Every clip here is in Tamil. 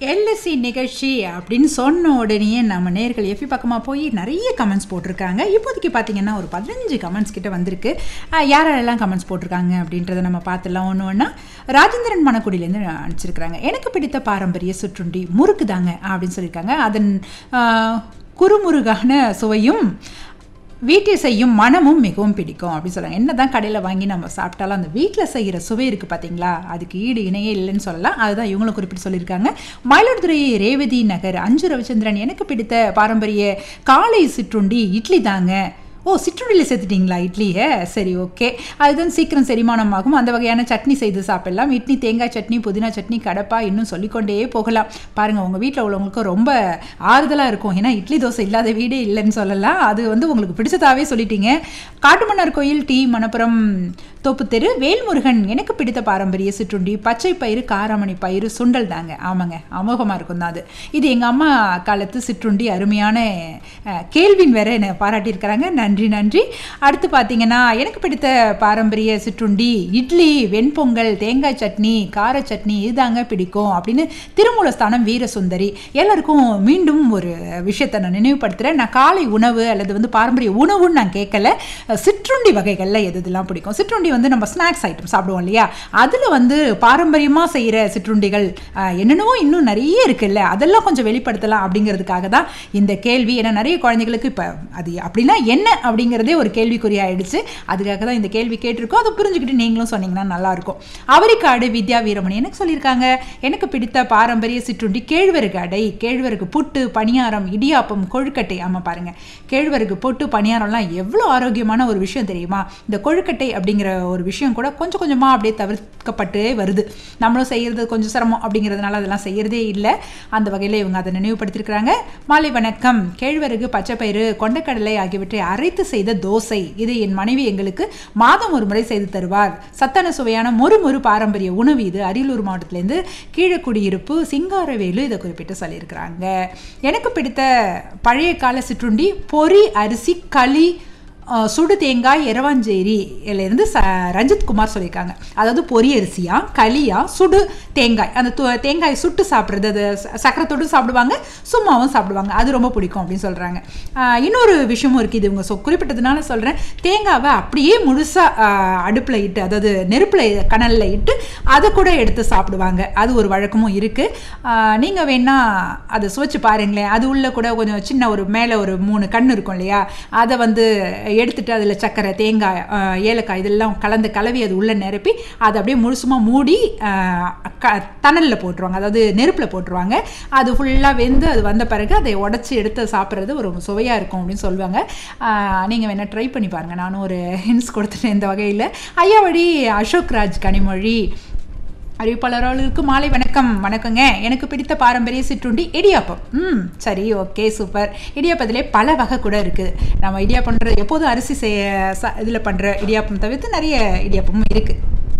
எல்எஸ்சி நிகழ்ச்சி அப்படின்னு சொன்ன உடனே நம்ம நேர்கள் எஃபி பக்கமாக போய் நிறைய கமெண்ட்ஸ் போட்டிருக்காங்க இப்போதைக்கு பார்த்தீங்கன்னா ஒரு பதினஞ்சு கமெண்ட்ஸ் கிட்ட வந்திருக்கு அஹ் யாரெல்லாம் கமெண்ட்ஸ் போட்டிருக்காங்க அப்படின்றத நம்ம பார்த்துடலாம் ஒன்று ஒன்றா ராஜேந்திரன் மணக்குடியிலேருந்து அனுப்பிச்சிருக்கிறாங்க எனக்கு பிடித்த பாரம்பரிய சுற்றுண்டி முறுக்கு தாங்க அப்படின்னு சொல்லியிருக்காங்க அதன் அஹ், குறுமுறுகான சுவையும் வீட்டில் செய்யும் மனமும் மிகவும் பிடிக்கும் அப்படின்னு சொல்கிறாங்க என்ன தான் கடையில் வாங்கி நம்ம சாப்பிட்டாலும் அந்த வீட்டில் செய்கிற சுவை இருக்குது பார்த்தீங்களா அதுக்கு ஈடு இணையே இல்லைன்னு சொல்லலாம் அதுதான் இவங்களும் குறிப்பிட்டு சொல்லியிருக்காங்க மயிலாடுதுறை ரேவதி நகர் அஞ்சு ரவிச்சந்திரன் எனக்கு பிடித்த பாரம்பரிய காலை சிற்றுண்டி இட்லி தாங்க ஓ சிற்றுண்டியில் சேர்த்துட்டிங்களா இட்லியை சரி ஓகே அதுதான் சீக்கிரம் செரிமானமாகும் அந்த வகையான சட்னி செய்து சாப்பிடலாம் இட்லி தேங்காய் சட்னி புதினா சட்னி கடப்பா இன்னும் சொல்லிக்கொண்டே போகலாம் பாருங்கள் உங்கள் வீட்டில் உள்ளவங்களுக்கு ரொம்ப ஆறுதலாக இருக்கும் ஏன்னா இட்லி தோசை இல்லாத வீடே இல்லைன்னு சொல்லலாம் அது வந்து உங்களுக்கு பிடிச்சதாவே சொல்லிட்டீங்க காட்டுமன்னார் கோயில் டி மணப்புரம் தோப்பு தெரு வேல்முருகன் எனக்கு பிடித்த பாரம்பரிய சிற்றுண்டி பச்சை பயிறு காராமணி பயிறு சுண்டல் தாங்க ஆமாங்க அமோகமாக இருக்கும் தான் அது இது எங்கள் அம்மா காலத்து சிற்றுண்டி அருமையான அஹ், கேள்வின் வேற என்னை பாராட்டியிருக்கிறாங்க நன்றி நன்றி அடுத்து பார்த்தீங்கன்னா எனக்கு பிடித்த பாரம்பரிய சிற்றுண்டி இட்லி வெண்பொங்கல் தேங்காய் சட்னி கார சட்னி இதுதாங்க பிடிக்கும் அப்படின்னு திருமூலஸ்தானம் வீரசுந்தரி எல்லாருக்கும் மீண்டும் ஒரு விஷயத்தை நான் நினைவுபடுத்துகிறேன் நான் காலை உணவு அல்லது வந்து பாரம்பரிய உணவுன்னு நான் கேட்கல சிற்றுண்டி வகைகளில் எது இதெல்லாம் பிடிக்கும் சிற்றுண்டி வந்து நம்ம ஸ்நாக்ஸ் ஐட்டம் சாப்பிடுவோம் இல்லையா அதில் வந்து பாரம்பரியமாக செய்கிற சிற்றுண்டிகள் அஹ், என்னென்னவோ இன்னும் நிறைய இருக்குல்ல அதெல்லாம் கொஞ்சம் வெளிப்படுத்தலாம் அப்படிங்கிறதுக்காக தான் இந்த கேள்வி ஏன்னா நிறைய குழந்தைகளுக்கு இப்போ அது அப்படின்னா என்ன அப்படிங்கிறதே ஒரு கேள்விக்குறி ஆயிடுச்சு அதுக்காக தான் இந்த கேள்வி கேட்டிருக்கோம் அதை புரிஞ்சுக்கிட்டு நீங்களும் சொன்னீங்கன்னா நல்லாயிருக்கும் அவரிக்காடு வித்யா வீரமணி எனக்கு சொல்லியிருக்காங்க எனக்கு பிடித்த பாரம்பரிய சிற்றுண்டி கேழ்வரகு அடை கேழ்வரகு புட்டு பணியாரம் இடியாப்பம் கொழுக்கட்டை ஆமாம் பாருங்க கேழ்வரகு புட்டு பணியாரம்லாம் எவ்வளோ ஆரோக்கியமான ஒரு விஷயம் தெரியுமா இந்த கொழுக்கட்டை அப்படிங்கிற ஒரு விஷயம் கூட கொஞ்சம் கொஞ்சமாக அப்படியே தவிர்க்கப்பட்டு வருது நம்மளும் செய்கிறது கொஞ்சம் சிரமம் அப்படிங்கிறதுனால அதெல்லாம் செய்யறதே இல்லை அந்த வகையில் இவங்க அதை நினைவுபடுத்தியிருக்கிறாங்க மாலை வணக்கம் கேழ்வரகு பச்சைப்பயிறு கொண்டக்கடலை ஆகியவற்றை அரைத்து செய்த தோசை இது என் மனைவி எங்களுக்கு மாதம் ஒரு முறை செய்து தருவார் சத்தான சுவையான மொறு மொறு பாரம்பரிய உணவு இது அரியலூர் மாவட்டத்திலேருந்து கீழக்குடியிருப்பு சிங்காரவேலு இதை குறிப்பிட்டு சொல்லியிருக்கிறாங்க எனக்கு பிடித்த பழைய கால சிற்றுண்டி பொரி அரிசி களி அஹ், சுடு தேங்காய் எரவாஞ்சேரியிலேருந்து ச ரஞ்சித் குமார் சொல்லியிருக்காங்க அதாவது பொரி அரிசியா களியா சுடு தேங்காய் அந்த து- தேங்காய் சுட்டு சாப்பிட்றது அது ச- சக்கரை தொட்டு சாப்பிடுவாங்க சும்மாவும் சாப்பிடுவாங்க அது ரொம்ப பிடிக்கும் அப்படின்னு சொல்கிறாங்க இன்னொரு விஷயமும் இருக்குது இது இவங்க சொ குறிப்பிட்டதுனால சொல்கிறேன் தேங்காவை அப்படியே முழுசாக அடுப்பில் இட்டு அதாவது நெருப்பில் கனலில் இட்டு அதை கூட எடுத்து சாப்பிடுவாங்க அது ஒரு வழக்கமும் இருக்குது நீங்கள் வேணா அதை சுவைச்சு பாருங்களேன் அது உள்ள கூட கொஞ்சம் சின்ன ஒரு மேலே ஒரு மூணு கண் இருக்கும் இல்லையா அதை வந்து எடுத்துட்டு அதில் சர்க்கரை தேங்காய் ஆஹ், ஏலக்காய் இதெல்லாம் கலந்து கலவி அது உள்ளே நிரப்பி அதை அப்படியே முழுசுமாக மூடி ஆஹ், க தணலில் போட்டுருவாங்க அதாவது நெருப்பில் போட்டுருவாங்க அது ஃபுல்லாக வெந்து அது வந்த பிறகு அதை உடச்சி எடுத்து சாப்பிட்றது ஒரு சுவையாக இருக்கும் அப்படின்னு சொல்லுவாங்க நீங்கள் வேணால் ட்ரை பண்ணி பாருங்கள் நானும் ஒரு ஹின்ஸ் கொடுத்துட்டேன் இந்த வகையில் ஐயாவடி அசோக் ராஜ் கனிமொழி அறிவிப்பாளர்களுக்கு மாலை வணக்கம் வணக்கங்க எனக்கு பிடித்த பாரம்பரிய சிற்றுண்டி இடியாப்பம் ம் சரி ஓகே சூப்பர் இடியாப்பத்திலே பல வகை கூட இருக்குது நம்ம இடியாப்பம்ன்ற எப்போதும் அரிசி செய்ய ச இதில் பண்ணுற இடியாப்பம் தவிர்த்து நிறைய இடியாப்பமும் இருக்குது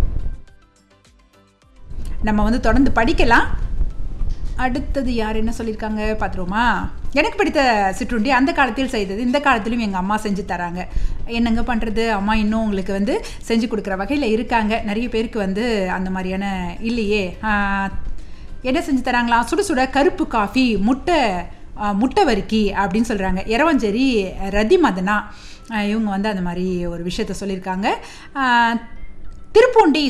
நம்ம வந்து தொடர்ந்து படிக்கலாம் அடுத்தது யார் என்ன சொல்லியிருக்காங்க பார்த்துருவோமா எனக்கு பிடித்த சிற்றுண்டி அந்த காலத்தில் செய்தது இந்த காலத்திலும் எங்கள் அம்மா செஞ்சு தராங்க என்னங்க பண்ணுறது அம்மா இன்னும் உங்களுக்கு வந்து செஞ்சு கொடுக்குற வகையில் இருக்காங்க நிறைய பேருக்கு வந்து அந்த மாதிரியான இல்லையே ஆஹ், என்ன செஞ்சு தராங்களா சுட சுட கருப்பு காஃபி முட்டை ஆஹ், முட்டை வரிக்கி அப்படின்னு சொல்கிறாங்க இரவஞ்சேரி ரதி மதனா ஆஹ், இவங்க வந்து அந்த மாதிரி ஒரு விஷயத்த சொல்லியிருக்காங்க ஆஹ், திருப்பூண்டி